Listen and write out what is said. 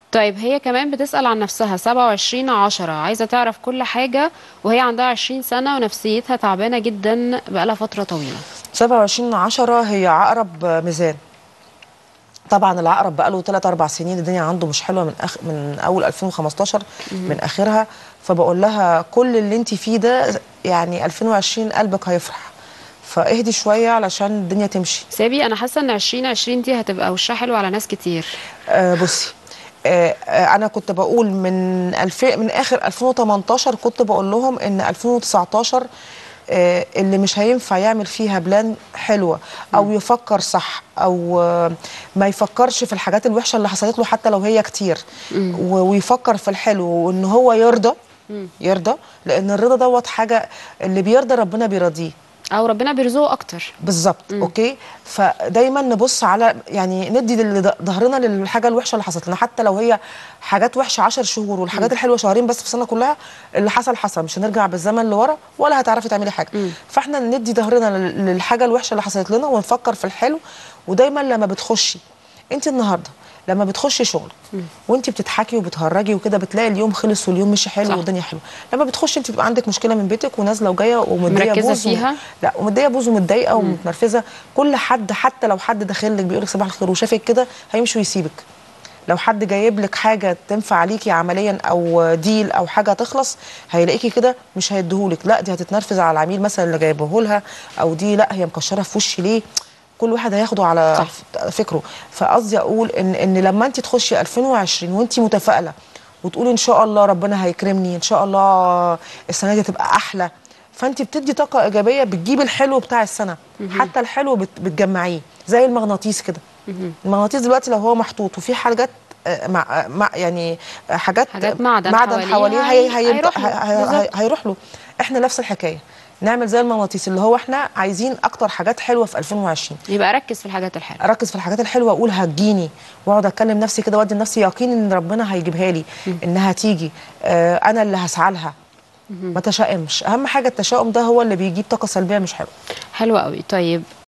طيب هي كمان بتسأل عن نفسها 27 10 عايزة تعرف كل حاجة وهي عندها 20 سنة ونفسيتها تعبانة جدا بقالها فترة طويلة 27 10 هي عقرب ميزان طبعا العقرب بقاله 3 4 سنين الدنيا عنده مش حلوه من أخ... من اول 2015 من اخرها فبقول لها كل اللي انت فيه ده يعني 2020 قلبك هيفرح فاهدي شويه علشان الدنيا تمشي سابي أنا حاسة إن 2020 دي هتبقى وشها حلو على ناس كتير آه بصي آه آه انا كنت بقول من 2000 من اخر 2018 كنت بقول لهم ان 2019 آه اللي مش هينفع يعمل فيها بلان حلوه او يفكر صح او آه ما يفكرش في الحاجات الوحشه اللي حصلت له حتى لو هي كتير و- ويفكر في الحلو وان هو يرضى يرضى لان الرضا دوت حاجه اللي بيرضى ربنا بيرضيه أو ربنا بيرزقه أكتر بالظبط اوكي فدايما نبص على يعني ندي لل- ظهرنا للحاجه الوحشه اللي حصلت لنا حتى لو هي حاجات وحشه 10 شهور والحاجات الحلوه شهرين بس في السنه كلها اللي حصل حصل مش هنرجع بالزمن لورا ولا هتعرفي تعملي حاجه فاحنا ندي ظهرنا لل- للحاجه الوحشه اللي حصلت لنا ونفكر في الحلو ودايما لما بتخشي انت النهارده لما بتخشي شغل وانت بتضحكي وبتهرجي وكده بتلاقي اليوم خلص واليوم مشي حلو صح. والدنيا حلوه لما بتخشي انت بيبقى عندك مشكله من بيتك ونازله وجايه ومتضايقه مركزة بوز و- فيها؟ لا ومتضايقه بوز ومتضايقه ومتنرفزه كل حد حتى لو حد داخل لك بيقول لك صباح الخير وشافك كده هيمشي ويسيبك لو حد جايب لك حاجه تنفع عليكي عمليا او ديل او حاجه تخلص هيلاقيكي كده مش هيديهولك لا دي هتتنرفز على العميل مثلا اللي جايبه لها او دي لا هي مكشره في وشي ليه كل واحد هياخده على صح. فكره فقصدي اقول ان ان لما انت تخشي 2020 وانت متفائله وتقولي ان شاء الله ربنا هيكرمني ان شاء الله السنه دي تبقى احلى فانت بتدي طاقه ايجابيه بتجيب الحلو بتاع السنه حتى الحلو بت- بتجمعيه زي المغناطيس كده المغناطيس دلوقتي لو هو محطوط وفي حاجات آه، مع آه، مع يعني آه، حاجات حاجات معدن معدن حواليه حواليه هي هي هيروح له. هي- هي- بالظبط. هيروح له احنا نفس الحكايه نعمل زي المغناطيس اللي هو احنا عايزين اكتر حاجات حلوه في 2020 يبقى ركز في الحاجات الحلوة اركز في الحاجات الحلوه واقول هتجيني واقعد اتكلم نفسي كده وادي لنفسي يقين ان ربنا هيجيبها لي انها تيجي آه انا اللي هسعى لها ما تشائمش اهم حاجه التشاؤم ده هو اللي بيجيب طاقه سلبيه مش حلوه حلوة قوي طيب